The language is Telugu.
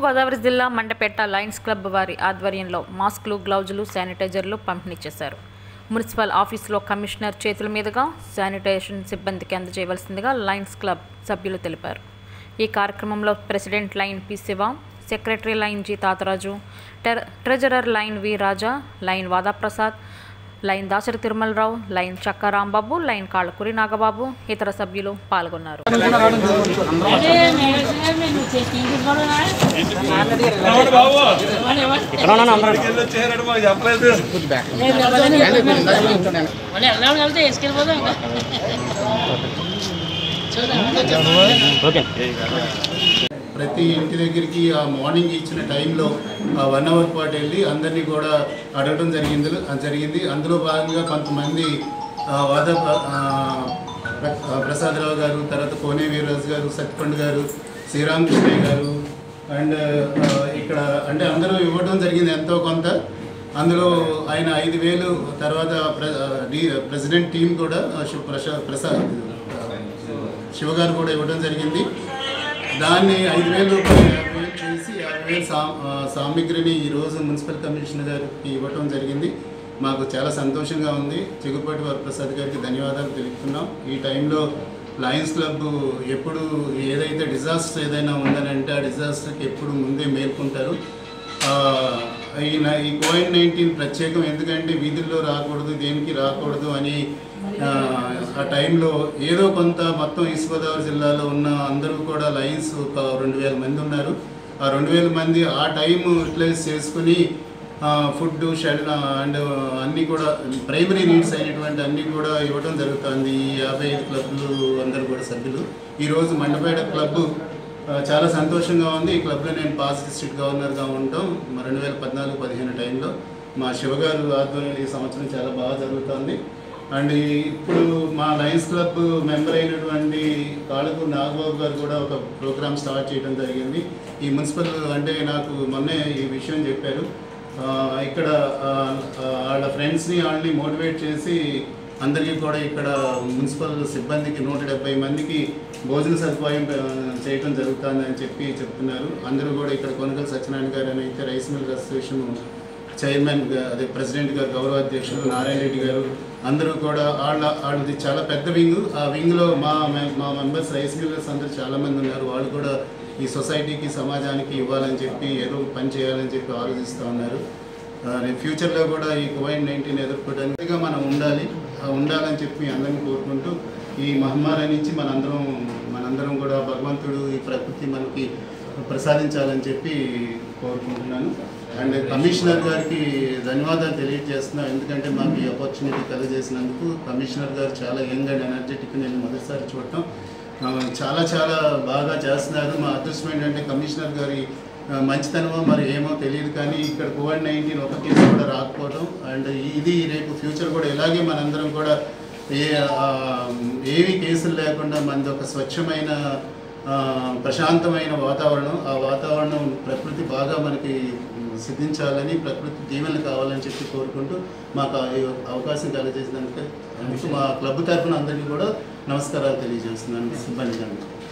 తూర్పుగోదావరి జిల్లా మండపేట లయన్స్ క్లబ్ వారి ఆధ్వర్యంలో మాస్కులు గ్లౌజులు శానిటైజర్లు పంపిణీ చేశారు మున్సిపల్ ఆఫీసులో కమిషనర్ చేతుల మీదుగా శానిటేషన్ సిబ్బందికి అందజేయవలసిందిగా లయన్స్ క్లబ్ సభ్యులు తెలిపారు ఈ కార్యక్రమంలో president lion P Shiva secretary lion G Tatharaju టెర treasurer lion V Raja lion Vadaprasad lion Dasari Tirumalarao lion Chakka Rambabu line Kallakuri Nagababu ఇతర సభ్యులు పాల్గొన్నారు చేరాడు మాకు చెప్పలేదు మళ్ళీ వెళ్ళడం వెళ్తే వేసుకెళ్ళిపోదాం ఇంకా ప్రతి ఇంటి దగ్గరికి ఆ మార్నింగ్ ఇచ్చిన టైంలో ఆ వన్ అవర్ పాటు వెళ్ళి అందరినీ కూడా అడగడం జరిగింది జరిగింది అందులో భాగంగా కొంతమంది ఆ, వాద ఆ, ప్ర- ఆ, ప్రసాదరావు గారు తర్వాత కోనే వీర్రాజు గారు సత్యపండ్ గారు శ్రీరామకృష్ణయ్య గారు అండ్ ఆ, ఇక్కడ అంటే అందరూ ఇవ్వడం జరిగింది ఎంతో కొంత అందులో ఆయన ఐదు వేలు తర్వాత ప్ర డి- ప్రెసిడెంట్ టీం కూడా ఆ, శివ ప్రసాద్ ప్రసాద్ శివ గారు కూడా ఇవ్వడం జరిగింది దాన్ని ఐదు వేల రూపాయలు యాభై వేలు చేసి యాభై వేలు సా ఆ, సామగ్రిని ఈరోజు మున్సిపల్ కమిషనర్ గారికి ఇవ్వటం జరిగింది మాకు చాలా సంతోషంగా ఉంది చిగురుపాటి వరప్రసాద్ గారికి ధన్యవాదాలు తెలుపుతున్నాం ఈ టైంలో లయన్స్ క్లబ్ ఎప్పుడు ఏదైతే డిజాస్టర్ ఏదైనా ఉందని అంటే ఆ డిజాస్టర్కి ఎప్పుడు ముందే మేల్కొంటారు ఆ, ఈ న- ఈ కోవిడ్ నైన్టీన్ ప్రత్యేకం ఎందుకంటే వీధుల్లో రాకూడదు దేనికి రాకూడదు అని ఆ, ఆ టైంలో ఏదో కొంత మొత్తం ఈస్ట్ గోదావరి జిల్లాలో ఉన్న అందరూ కూడా లైన్స్ ఒక రెండు వేల మంది ఉన్నారు ఆ రెండు వేల మంది ఆ టైం యూటిలైజ్ చేసుకుని ఫుడ్ షెల్ అండ్ అన్నీ కూడా ప్రైమరీ నీడ్స్ అయినటువంటి అన్నీ కూడా ఇవ్వడం జరుగుతుంది ఈ యాభై ఐదు క్లబ్లు అందరూ కూడా సభ్యులు ఈరోజు మండపేట క్లబ్ ఆ, చాలా సంతోషంగా ఉంది ఈ క్లబ్లో నేను పాస్ డిస్ట్రిక్ట్ గవర్నర్గా ఉండటం రెండు వేల పద్నాలుగు పదిహేను టైంలో మా శివగారు ఆధ్వర్యంలో ఈ సంవత్సరం చాలా బాగా జరుగుతుంది అండ్ ఇప్పుడు మా లయన్స్ క్లబ్ మెంబర్ అయినటువంటి కాళకు నాగబాబు గారు కూడా ఒక ప్రోగ్రామ్ స్టార్ట్ చేయడం జరిగింది ఈ మున్సిపల్ అంటే నాకు మొన్నే ఈ విషయం చెప్పారు ఆ, ఇక్కడ ఆ, ఆ, వాళ్ళ ఫ్రెండ్స్ని వాళ్ళని మోటివేట్ చేసి అందరికీ కూడా ఇక్కడ మున్సిపల్ సిబ్బందికి నూట డెబ్బై మందికి భోజన సదుపాయం ఆ, చేయటం జరుగుతుందని చెప్పి చెప్తున్నారు అందరూ కూడా ఇక్కడ కొనగల సత్యనారాయణ గారు అని అయితే రైస్ మిల్ అసోసియేషన్ చైర్మన్ గా- అదే ప్రెసిడెంట్ గారు గౌరవ అధ్యక్షులు నారాయణ రెడ్డి గారు అందరూ కూడా వాళ్ళ వాళ్ళది చాలా పెద్ద వింగ్ ఆ వింగ్లో మా మె- మా మెంబర్స్ రైస్ మిల్లర్స్ అందరూ చాలామంది ఉన్నారు వాళ్ళు కూడా ఈ సొసైటీకి సమాజానికి ఇవ్వాలని చెప్పి ఏదో ఒక పని చేయాలని చెప్పి ఆలోచిస్తూ ఉన్నారు ఆ, రేపు ఫ్యూచర్లో కూడా ఈ కోవిడ్ నైన్టీన్ ఎదుర్కోవడానికి మనం ఉండాలి ఆ ఉండాలని చెప్పి అందరిని కోరుకుంటూ ఈ మహమ్మారి నుంచి మనందరం మనందరం కూడా భగవంతుడు ఈ ప్రకృతి మనకి ప్రసాదించాలని చెప్పి కోరుకుంటున్నాను అండ్ కమిషనర్ గారికి ధన్యవాదాలు తెలియజేస్తున్నాను ఎందుకంటే మాకు ఈ ఆపర్చునిటీ కలుగజేసినందుకు కమిషనర్ గారు చాలా యంగ్ అండ్ ఎనర్జెటిక్ నేను మొదటిసారి చూడటం ఆ, చాలా చాలా బాగా చేస్తున్నారు మా అదృష్టం ఏంటంటే కమిషనర్ గారి ఆ, మంచితనమో మరి ఏమో తెలియదు కానీ ఇక్కడ కోవిడ్ నైన్టీన్ ఒక కేసు కూడా రాకపోవడం అండ్ ఇది రేపు ఫ్యూచర్ కూడా ఇలాగే మనందరం కూడా ఏ ఆ, ఏవి కేసులు లేకుండా మనది ఒక స్వచ్ఛమైన ఆ, ప్రశాంతమైన వాతావరణం ఆ వాతావరణం ప్రకృతి బాగా మనకి సిద్ధించాలని ప్రకృతి దీవెనలు కావాలని చెప్పి కోరుకుంటూ మాకు ఈ అవకాశం కలగజేసినందుకు అందుకు మా క్లబ్ తరఫున అందరికీ కూడా నమస్కారాలు తెలియజేస్తున్నాను సిబ్బంది గారికి